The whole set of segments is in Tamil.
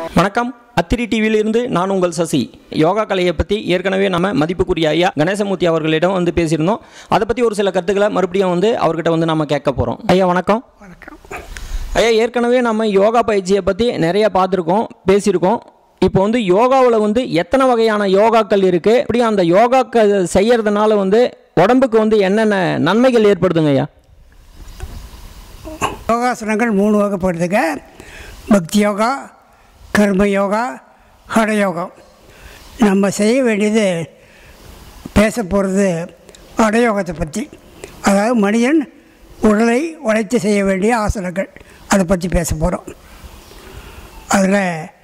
வணக்கம் அத்திரி டிவியிலிருந்து நான் உங்கள் சசி யோகா கலையை பற்றி ஏற்கனவே நம்ம மதிப்புக்குரிய ஐயா கணேசமூர்த்தி அவர்களிடம் வந்து பேசியிருந்தோம் அதை பற்றி ஒரு சில கருத்துக்களை மறுபடியும் வந்து அவர்கிட்ட வந்து நம்ம கேட்க போகிறோம் ஐயா வணக்கம் வணக்கம் ஐயா ஏற்கனவே நம்ம யோகா பயிற்சியை பற்றி நிறைய பார்த்துருக்கோம் பேசியிருக்கோம் இப்போ வந்து யோகாவில் வந்து எத்தனை வகையான யோகாக்கள் இருக்குது இப்படி அந்த யோகாக்கள் செய்யறதுனால வந்து உடம்புக்கு வந்து என்னென்ன நன்மைகள் ஏற்படுதுங்க ஐயா யோகாசனங்கள் மூணு வகைப்படுதுங்க பக்தி யோகா கர்ம யோகா ஹட யோகம் நம்ம செய்ய வேண்டியது பேச போகிறது ஹடயோகத்தை பற்றி அதாவது மனிதன் உடலை உழைத்து செய்ய வேண்டிய ஆசனங்கள் அதை பற்றி பேச போகிறோம் அதில்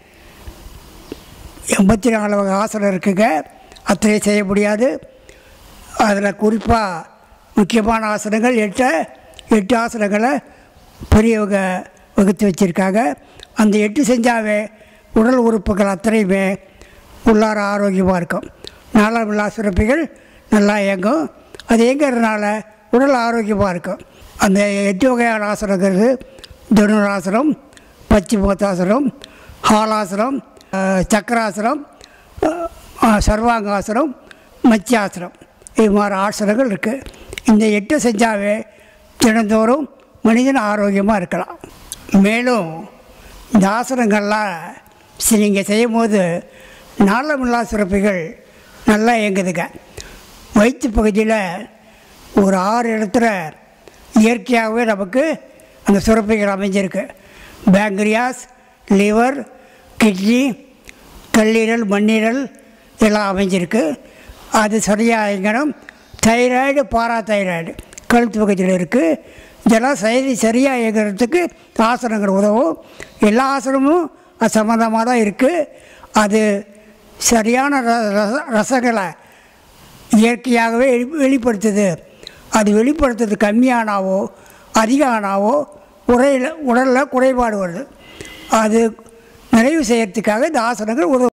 எண்பத்தி நாலு வகை ஆசனம் இருக்குங்க அத்தனை செய்ய முடியாது அதில் குறிப்பாக முக்கியமான ஆசனங்கள் எட்டு எட்டு ஆசனங்களை பெரியவங்க வகுத்து வச்சுருக்காங்க அந்த எட்டு செஞ்சாவே உடல் உறுப்புகள் அத்தனையுமே உள்ளார ஆரோக்கியமாக இருக்கும் நாளமில்லா சுரப்பிகள் நல்லா இயங்கும் அது இயங்கிறதுனால உடல் ஆரோக்கியமாக இருக்கும் அந்த எட்டு வகையான ஆசனங்கிறது தனுராசனம் பச்சிமோத்தாசனம் ஹாலாசனம் அஹ், சக்கராசனம் அஹ், அஹ், சர்வாங்காசனம் மத்தியாசனம் இது மாதிரி ஆசனங்கள் இருக்குது இந்த எட்டு செஞ்சாவே தினந்தோறும் மனிதன் ஆரோக்கியமாக இருக்கலாம் மேலும் இந்த ஆசனங்கள்லாம் சி- நீங்கள் செய்யும் போது நாளமில்லா சுரப்பிகள் நல்லா இயங்குதுங்க வயிற்று பகுதியில் ஒரு ஆறு இடத்துல இயற்கையாகவே நமக்கு அந்த சுரப்பிகள் அமைஞ்சிருக்கு பேங்க்ரியாஸ் லிவர் கிட்னி கல்லீரல் மண்ணீரல் எல்லாம் அமைஞ்சிருக்கு அது சரியாக இயங்கணும் தைராய்டு பாரா தைராய்டு கழுத்து பகுதியில் இருக்குது இதெல்லாம் சரி சரியாக இயங்குறதுக்கு ஆசனங்கள் உதவும் எல்லா ஆசனமும் அது சம்மந்தமாக தான் இருக்குது அது சரியான ர- ரச- ரசங்களை இயற்கையாகவே வெளி- வெளிப்படுத்துது அது வெளிப்படுத்துறது கம்மியானாவோ அதிகம் ஆனாவோ உரையில் உடலில் குறைபாடு வருது அது நிறைவு செய்யறதுக்காக இந்த ஆசனங்கள் உதவும்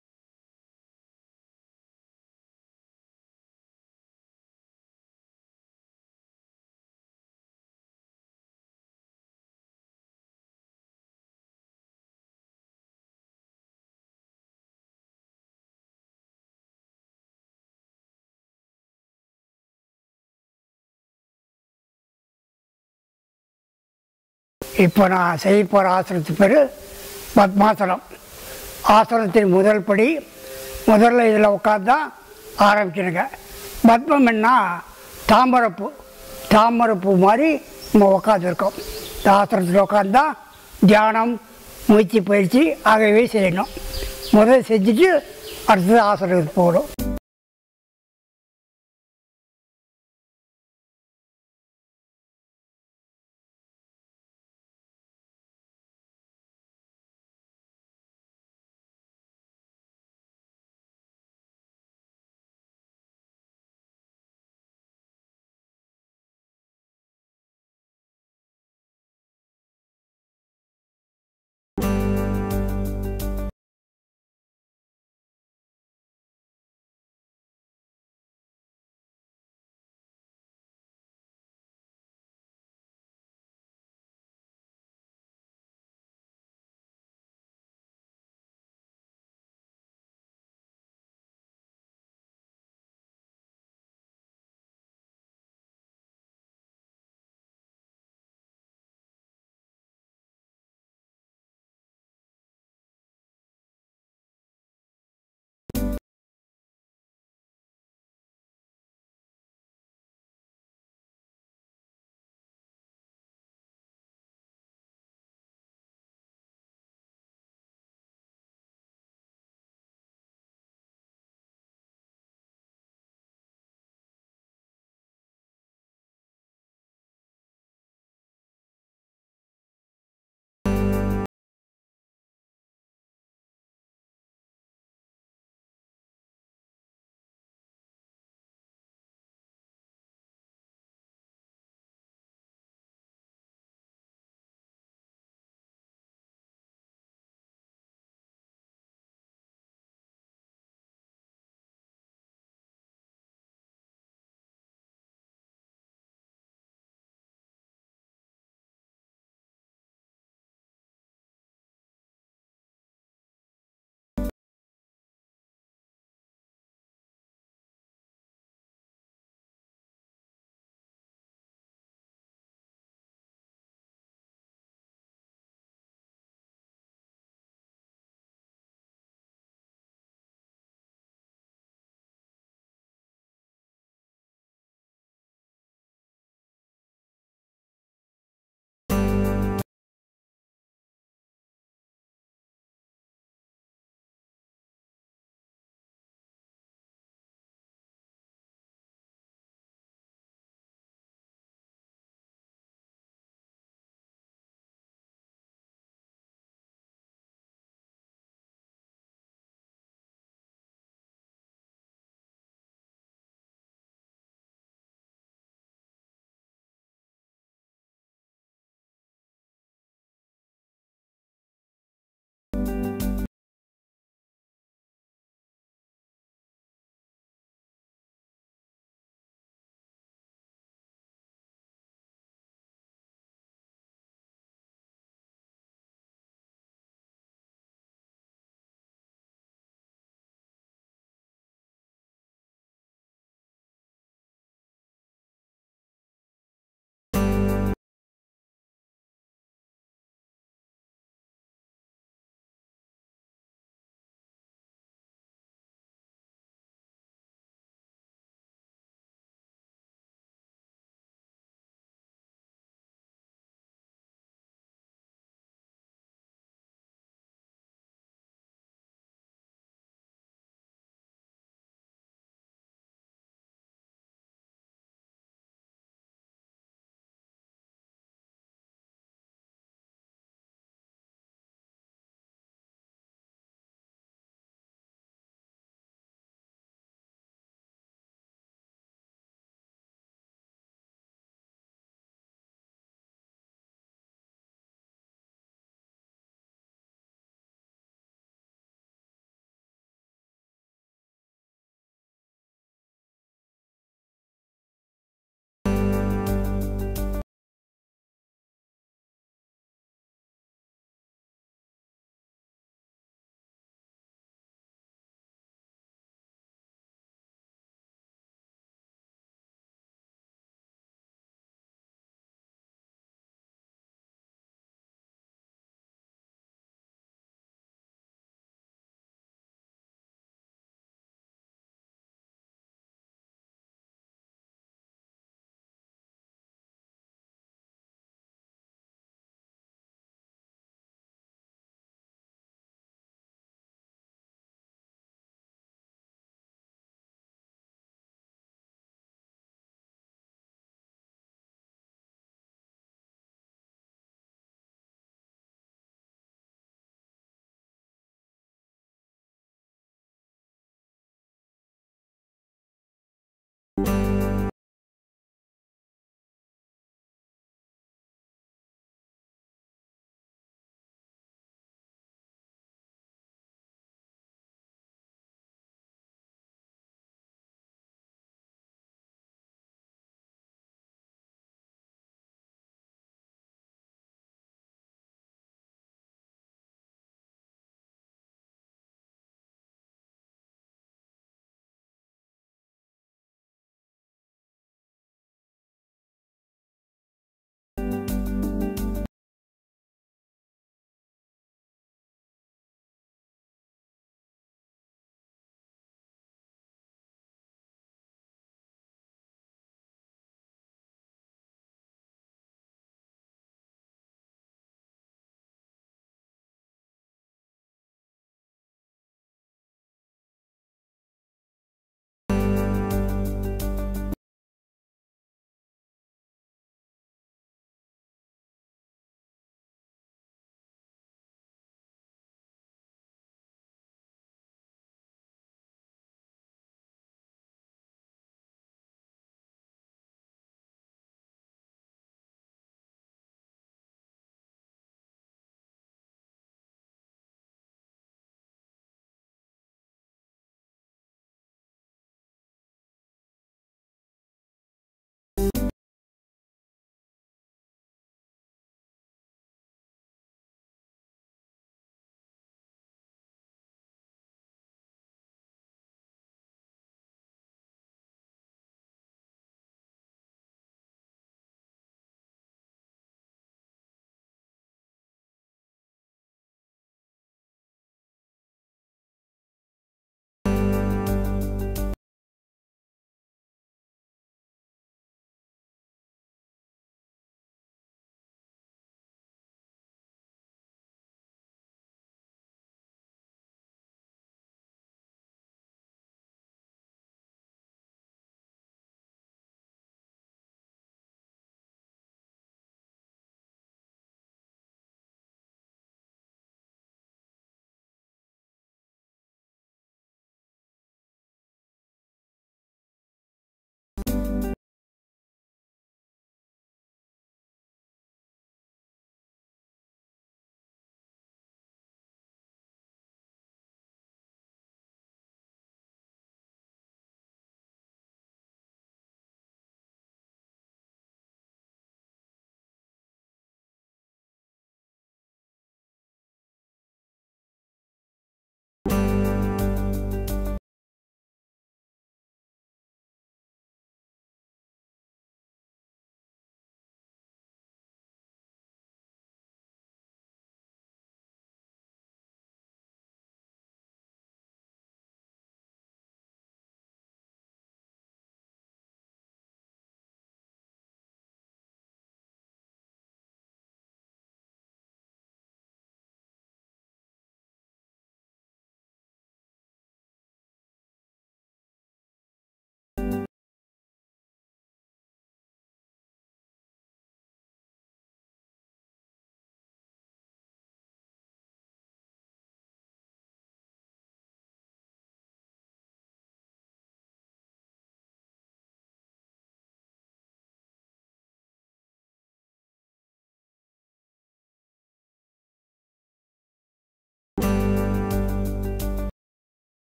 இப்போ நான் செய்ய போகிற ஆசனத்துக்கு பேர் பத்மாசனம் ஆசனத்தின் முதல் படி முதல்ல இதில் உட்காந்தா ஆரம்பிக்கணுங்க பத்மம் என்ன தாமரைப்பூ தாமரைப்பூ மாதிரி நம்ம உட்காந்துருக்கோம் இந்த ஆசனத்தில் உட்காந்தா தியானம் மூச்சு பயிற்சி ஆகவே செய்யணும் முதல்ல செஞ்சுட்டு அடுத்தது ஆசனத்துக்கு போகணும்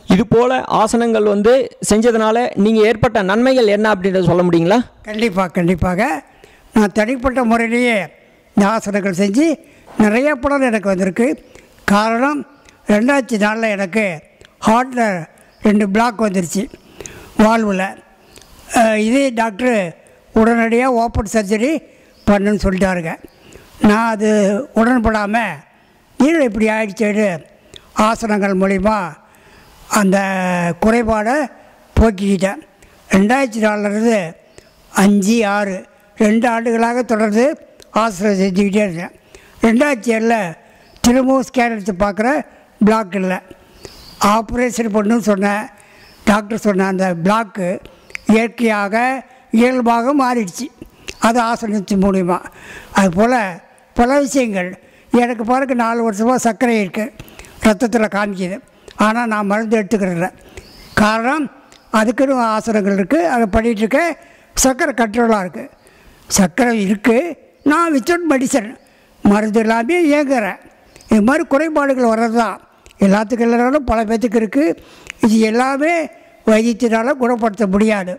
இது போல ஆசனங்கள் வந்து செஞ்சதுனால நீங்கள் ஏற்பட்ட நன்மைகள் என்ன அப்படின்றத சொல்ல முடியுங்களா கண்டிப்பாக கண்டிப்பாக நான் தனிப்பட்ட முறையிலேயே இந்த ஆசனங்கள் செஞ்சு நிறைய படம் எனக்கு வந்திருக்கு காரணம் ரெண்டாயிரத்தி நாலில் எனக்கு ஹார்ட்டில் ரெண்டு பிளாக் வந்துருச்சு வால்வில் இதே டாக்டரு உடனடியாக ஓப்பன் சர்ஜரி பண்ணுன்னு சொல்லிட்டாருங்க நான் அது உடன்படாமல் நீர் இப்படி ஆயிடுச்சுன்னு ஆசனங்கள் மூலிமா அந்த குறைபாடை போக்கிக்கிட்டேன் ரெண்டாயிரத்தி நாலுலேருந்து அஞ்சு ஆறு ரெண்டு ஆண்டுகளாக தொடர்ந்து ஆசிரியர் செஞ்சுக்கிட்டே இருந்தேன் ரெண்டாயிரத்தி ஏழில் திரும்பவும் ஸ்கேன் எடுத்து பார்க்குற பிளாக் இல்லை ஆப்ரேஷன் பண்ணுன்னு சொன்னேன் டாக்டர் சொன்ன அந்த பிளாக்கு இயற்கையாக இயல்பாக மாறிடுச்சு அது ஆசனத்தின் மூலிமா அதுபோல் பல விஷயங்கள் எனக்கு பாருங்க நாலு வருஷமாக சர்க்கரை இருக்குது ரத்தத்தில் காமிக்குது ஆனால் நான் மருந்து எடுத்துக்கிறதில்ல காரணம் அதுக்குன்னு ஆசனங்கள் இருக்குது அதை பண்ணிகிட்ருக்கேன் சர்க்கரை கண்ட்ரோலாக இருக்குது சர்க்கரை இருக்குது நான் வித்தவுட் மெடிசன் மருந்து இல்லாமல் இயங்குறேன் இது மாதிரி குறைபாடுகள் வர்றது தான் எல்லாத்துக்கும் இல்லைனாலும் பல பேர்த்துக்கு இருக்குது இது எல்லாமே வைத்தியத்தினால குணப்படுத்த முடியாது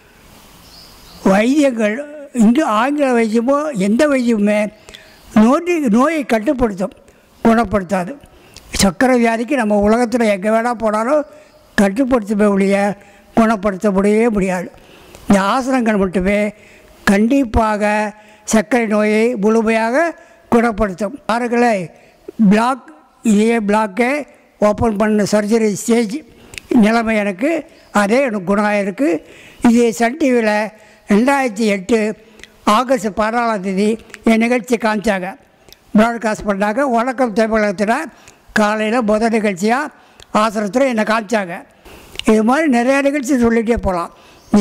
வைத்தியங்கள் இங்கு ஆங்கில வைத்தியமோ எந்த வைத்தியமுமே நோய் நோயை கட்டுப்படுத்தும் குணப்படுத்தாது சக்கரை வியாதிக்கு நம்ம உலகத்தில் எங்கே வேணால் போனாலும் கட்டுப்படுத்தவே ஒழிய குணப்படுத்த முடியவே முடியாது இந்த ஆசனங்கள் மட்டுமே கண்டிப்பாக சர்க்கரை நோயை முழுமையாக குணப்படுத்தும் பாருங்களே பிளாக் இதே பிளாக்கே ஓப்பன் பண்ண சர்ஜரி ஸ்டேஜ் நிலைமை எனக்கு அதே எனக்கு குணம் ஆயிருக்கு இது சன் டிவியில் ரெண்டாயிரத்தி எட்டு ஆகஸ்ட் பதினாலாம் தேதி என் நிகழ்ச்சி காமிச்சாங்க ப்ராட்காஸ்ட் பண்ணாங்க வணக்கம் தமிழகத்தில் காலையில் முதல் நிகழ்ச்சியாக ஆசிரத்தில் என்னை காமிச்சாங்க இது மாதிரி நிறையா நிகழ்ச்சி சொல்லிகிட்டே போகலாம்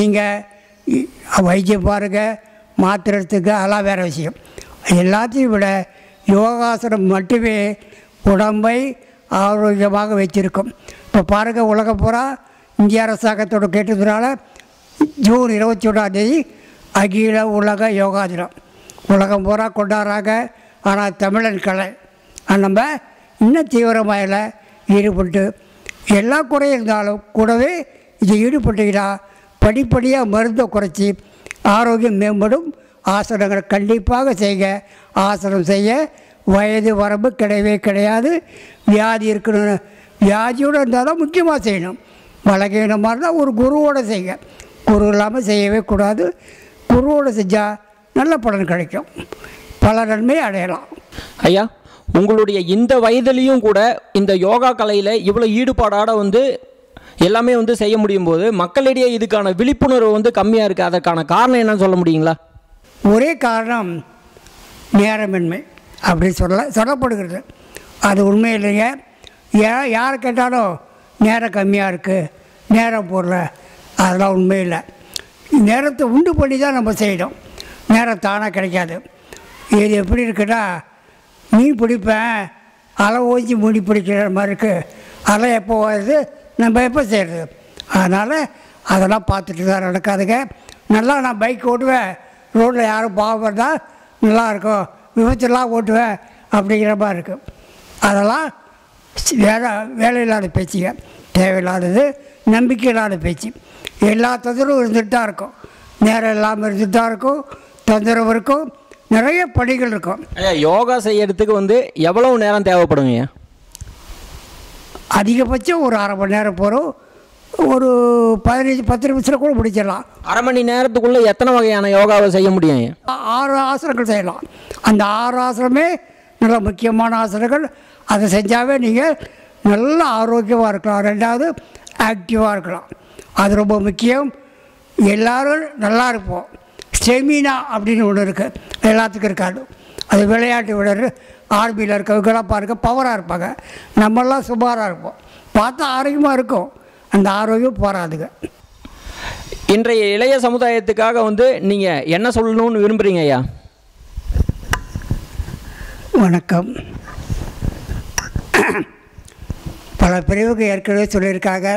நீங்கள் வைத்தியம் பாருங்கள் மாத்திரை எடுத்துக்க அதெல்லாம் வேறு விஷயம் எல்லாத்தையும் விட யோகாசனம் மட்டுமே உடம்பை ஆரோக்கியமாக வச்சிருக்கும் இப்போ பாருங்கள் உலகம் பூரா இந்திய அரசாங்கத்தோட கேட்டதுனால ஜூன் இருபத்தி ஒன்றாந்தேதி அகில உலக யோகா தினம் உலகம் பூரா கொண்டாடுறாங்க ஆனால் தமிழன் கலை அது நம்ம இன்னும் தீவிரமாக ஈடுபட்டு எல்லா குறையும் இருந்தாலும் கூடவே இது ஈடுபட்டுக்கிட்டா படிப்படியாக மருந்தை குறைச்சி ஆரோக்கியம் மேம்படும் ஆசனங்களை கண்டிப்பாக செய்க ஆசனம் செய்ய வயது வரம்பு கிடையவே கிடையாது வியாதி இருக்கணும் வியாதியோடு இருந்தால் தான் முக்கியமாக செய்யணும் பலகீனமாக இருந்தால் ஒரு குருவோடு செய்யுங்க குரு இல்லாமல் செய்யவே கூடாது குருவோடு செஞ்சால் நல்ல பலன் கிடைக்கும் பல நன்மை அடையலாம் ஐயா உங்களுடைய இந்த வயதிலையும் கூட இந்த யோகா கலையில் இவ்வளோ ஈடுபாடோட வந்து எல்லாமே வந்து செய்ய முடியும் போது மக்களிடையே இதுக்கான விழிப்புணர்வு வந்து கம்மியாக இருக்குது அதற்கான காரணம் என்னன்னு சொல்ல முடியுங்களா ஒரே காரணம் நேரமின்மை அப்படி சொல்ல சொல்லப்படுகிறது அது உண்மை இல்லைங்க யா யார் கேட்டாலும் நேரம் கம்மியாக இருக்குது நேரம் போடல அதெல்லாம் உண்மை இல்லை நேரத்தை உண்டு பண்ணி தான் நம்ம செய்யணும் நேரம் தானாக கிடைக்காது இது எப்படி இருக்குன்னா மீன் பிடிப்பேன் அலை ஓஞ்சி மூடி பிடிக்கிற மாதிரி இருக்குது அலை எப்போ வருது நம்ம எப்போ செய்கிறது அதனால் அதெல்லாம் பார்த்துட்டு தான் நடக்காதுங்க நல்லா நான் பைக் ஓட்டுவேன் ரோட்டில் யாரும் பாவம் இருந்தால் நல்லா இருக்கும் விபத்துலாம் ஓட்டுவேன் அப்படிங்கிற மாதிரி இருக்கும் அதெல்லாம் வேலை வேலை இல்லாத பேச்சுங்க தேவையில்லாதது நம்பிக்கை இல்லாத பேச்சு எல்லா தொந்தரவும் இருந்துட்டு தான் இருக்கும் நேரம் இல்லாமல் இருந்துட்டு தான் இருக்கும் தொந்தரவு இருக்கும் நிறைய பணிகள் இருக்கும் ஐயா யோகா செய்யறதுக்கு வந்து எவ்வளவு நேரம் தேவைப்படுங்க ஐயா அதிகபட்சம் ஒரு அரை மணி நேரம் போகிறோம் ஒரு பதினஞ்சு பத்து நிமிஷத்தில் கூட முடிச்சிடலாம் அரை மணி நேரத்துக்குள்ளே எத்தனை வகையான யோகாவை செய்ய முடியும் ஐயா ஆ- ஆறு ஆசனங்கள் செய்யலாம் அந்த ஆறு ஆசனமே நல்ல முக்கியமான ஆசனங்கள் அதை செஞ்சாவே நீங்கள் நல்ல ஆரோக்கியமாக இருக்கலாம் ரெண்டாவது ஆக்டிவாக இருக்கலாம் அது ரொம்ப முக்கியம் எல்லாரும் நல்லா இருப்போம் ஸ்டெமினா அப்படின்னு ஒன்று இருக்குது எல்லாத்துக்கும் இருக்காது அது விளையாட்டு வீரர் ஆர்மியில் இருக்கவங்களாம் பாருங்க பவராக இருப்பாங்க நம்மெல்லாம் சுமாராக இருப்போம் பார்த்தா ஆரோக்கியமாக இருக்கும் அந்த ஆரோக்கியம் போகாதுங்க இன்றைய இளைய சமுதாயத்துக்காக வந்து நீங்கள் என்ன சொல்லணும்னு விரும்புகிறீங்க ஐயா வணக்கம் பல பிரிவுக்கு ஏற்கனவே சொல்லியிருக்காங்க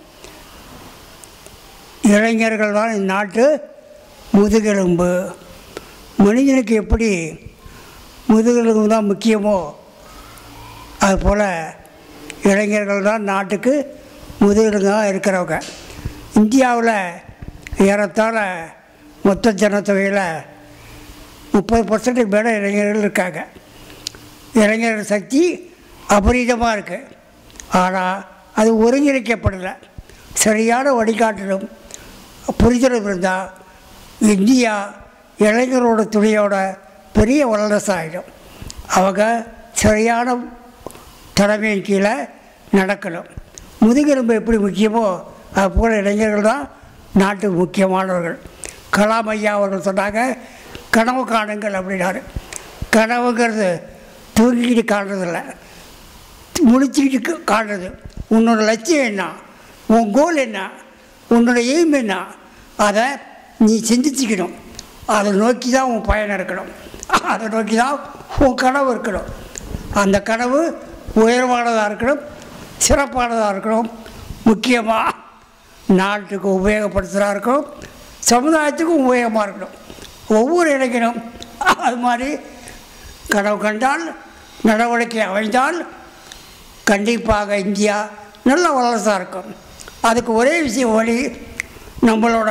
இளைஞர்கள் தான் இந்நாட்டு முதுகெலும்பு மனிதனுக்கு எப்படி முதுகெலும்பு தான் முக்கியமோ அதுபோல் இளைஞர்கள் தான் நாட்டுக்கு முதுகெலுங்காக இருக்கிறவங்க இந்தியாவில் ஏறத்தாழ மொத்த ஜனத்தொகையில் முப்பது பர்சன்ட்டுக்கு மேலே இளைஞர்கள் இருக்காங்க இளைஞர்கள் சக்தி அபரீதமாக இருக்குது ஆனால் அது ஒருங்கிணைக்கப்படலை சரியான வழிகாட்டலும் புரிதலும் இருந்தால் இந்தியா இளைஞரோட துணையோட பெரிய வல்லரசு ஆகிடும் அவங்க சரியான தலைமையின் கீழே நடக்கணும் முதுகெலும்பு எப்படி முக்கியமோ அது போல் இளைஞர்கள் தான் நாட்டுக்கு முக்கியமானவர்கள் கலாம் ஐயா அவர்கள் சொன்னாங்க கனவு காணுங்கள் அப்படின்னாரு கனவுங்கிறது தூங்கிக்கிட்டு காணுறதில்ல முடிச்சுக்கிட்டு காணுறது உன்னோட லட்சியம் என்ன உன் கோல் என்ன உன்னோட எய்ம் என்ன அதை நீ சிந்திச்சுக்கணும் அதை நோக்கி தான் உன் பயணம் இருக்கணும் அதை நோக்கி தான் உன் கனவு இருக்கணும் அந்த கனவு உயர்வானதாக இருக்கணும் சிறப்பானதாக இருக்கணும் முக்கியமாக நாட்டுக்கு உபயோகப்படுத்துகிறா இருக்கணும் சமுதாயத்துக்கும் உபயோகமாக இருக்கணும் ஒவ்வொரு இளைஞனும் அது மாதிரி கனவு கண்டால் நடவடிக்கை அமைந்தால் கண்டிப்பாக இந்தியா நல்ல வல்லரசாக இருக்கும் அதுக்கு ஒரே விஷயம் வழி நம்மளோட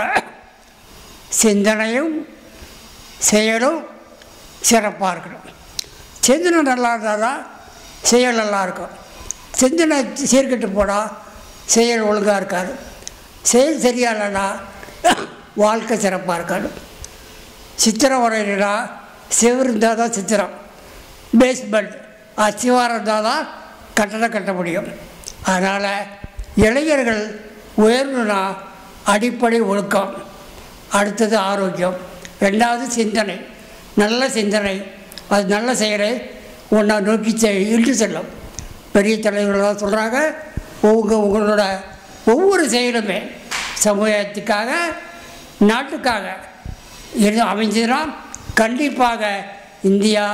சிந்தனையும் செயலும் சிறப்பாக இருக்கணும் சிந்தனை நல்லா இருந்தால் தான் செயல் நல்லா இருக்கும் சிந்தனை சீர்கெட்டு போனால் செயல் ஒழுங்காக இருக்காது செயல் சரியா இல்லைன்னா வாழ்க்கை சிறப்பாக இருக்காது சித்திரம் வரையினா செவ்வறு இருந்தால் தான் சித்திரம் பேஸ்மெண்ட் அஸ்திவாரம் இருந்தால் தான் கட்டடம் கட்ட முடியும் அதனால் இளைஞர்கள் உயரணும்னா அடிப்படை ஒழுக்கம் அடுத்தது ஆரோக்கியம் ரெண்டாவது சிந்தனை நல்ல சிந்தனை அது நல்ல செயலை உன்னை நோக்கி செ- இட்டு செல்லும் பெரிய தலைவர்களாக சொல்கிறாங்க உங்க உங்களோட ஒவ்வொரு செயலுமே சமுதாயத்துக்காக நாட்டுக்காக இரு அமைஞ்சதுன்னா கண்டிப்பாக இந்தியா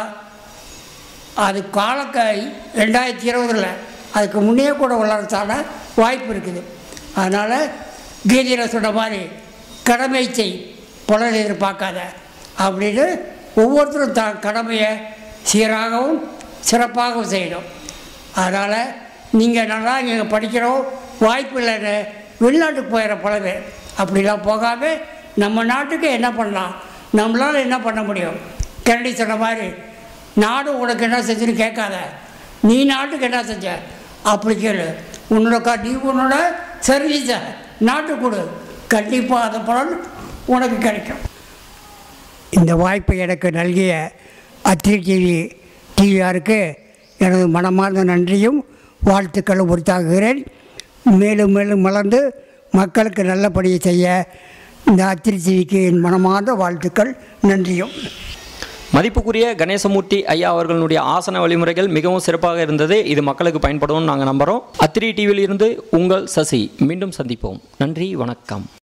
அது காலக்க ரெண்டாயிரத்தி இருபதில் அதுக்கு முன்னே கூட வளர்ச்சான வாய்ப்பு இருக்குது அதனால் கீதையில் சொன்ன மாதிரி கடமை செய் பலன் எதிர்பார்க்காத அப்படின்னு ஒவ்வொருத்தரும் த கடமையை சீராகவும் சிறப்பாகவும் செய்யணும் அதனால் நீங்கள் நல்லா இங்கே படிக்கிறோம் வாய்ப்பு இல்லைன்னு வெளிநாட்டுக்கு போயிடுற பல பேர் அப்படிலாம் போகாமல் நம்ம நாட்டுக்கு என்ன பண்ணலாம் நம்மளால் என்ன பண்ண முடியும் கரடி சொன்ன மாதிரி நாடு உனக்கு என்ன செஞ்சுன்னு கேட்காத நீ நாட்டுக்கு என்ன செஞ்ச அப்படி கேளு உன்னோட க நீ உன்னோட சர்வீஸை நாட்டுக்கு கொடு கண்டிப்பாக அந்த பலன் உனக்கு கிடைக்கும் இந்த வாய்ப்பை எனக்கு நல்கிய அத்திரி டிவி டிவிஆருக்கு எனது மனமார்ந்த நன்றியும் வாழ்த்துக்களும் உரித்தாக்குகிறேன் மேலும் மேலும் வளர்ந்து மக்களுக்கு நல்லபடியை செய்ய இந்த அத்திரி டிவிக்கு என் மனமார்ந்த வாழ்த்துக்கள் நன்றியும் மதிப்புக்குரிய கணேசமூர்த்தி ஐயா அவர்களுடைய ஆசன வழிமுறைகள் மிகவும் சிறப்பாக இருந்தது இது மக்களுக்கு பயன்படும் நாங்கள் நம்புகிறோம் அத்திரி டிவியில் இருந்து உங்கள் சசி மீண்டும் சந்திப்போம் நன்றி வணக்கம்